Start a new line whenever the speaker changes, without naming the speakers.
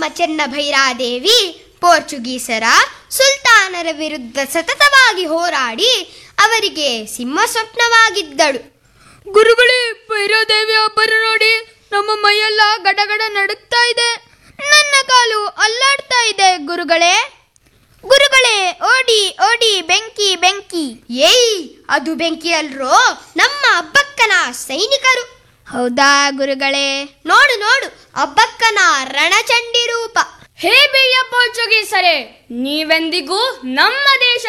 ಚೆನ್ನಭೈರಾದೇವಿ ಪೋರ್ಚುಗೀಸರ ಸುಲ್ತಾನರ ವಿರುದ್ಧ ಸತತವಾಗಿ ಹೋರಾಡಿ ಅವರಿಗೆ ಸಿಂಹ ಸ್ವಪ್ನವಾಗಿದ್ದಳು
ಗುರುಗಳೇ ಭೈರದೇವಿ ಅಬ್ಬರ ನೋಡಿ ನಮ್ಮ ಮೈಯೆಲ್ಲ ಗಡಗಡ ನಡುಗ್ತಾ ಇದೆ ನನ್ನ ಕಾಲು ಅಲ್ಲಾಡ್ತಾ ಇದೆ ಗುರುಗಳೇ ಗುರುಗಳೇ ಓಡಿ ಓಡಿ ಬೆಂಕಿ ಬೆಂಕಿ
ಏಯ್ ಅದು ಬೆಂಕಿ ಅಲ್ರೋ ನಮ್ಮ ಅಬ್ಬಕ್ಕನ ಸೈನಿಕರು
ಹೌದಾ ಗುರುಗಳೇ
ನೋಡು ನೋಡು ಅಬ್ಬಕ್ಕನ ರಣಚಂಡಿ ರೂಪ
ಹೇ ಬಿಳಿಯ ಪೋರ್ಚುಗೀಸರೇ ನೀವೆಂದಿಗೂ ನಮ್ಮ ದೇಶ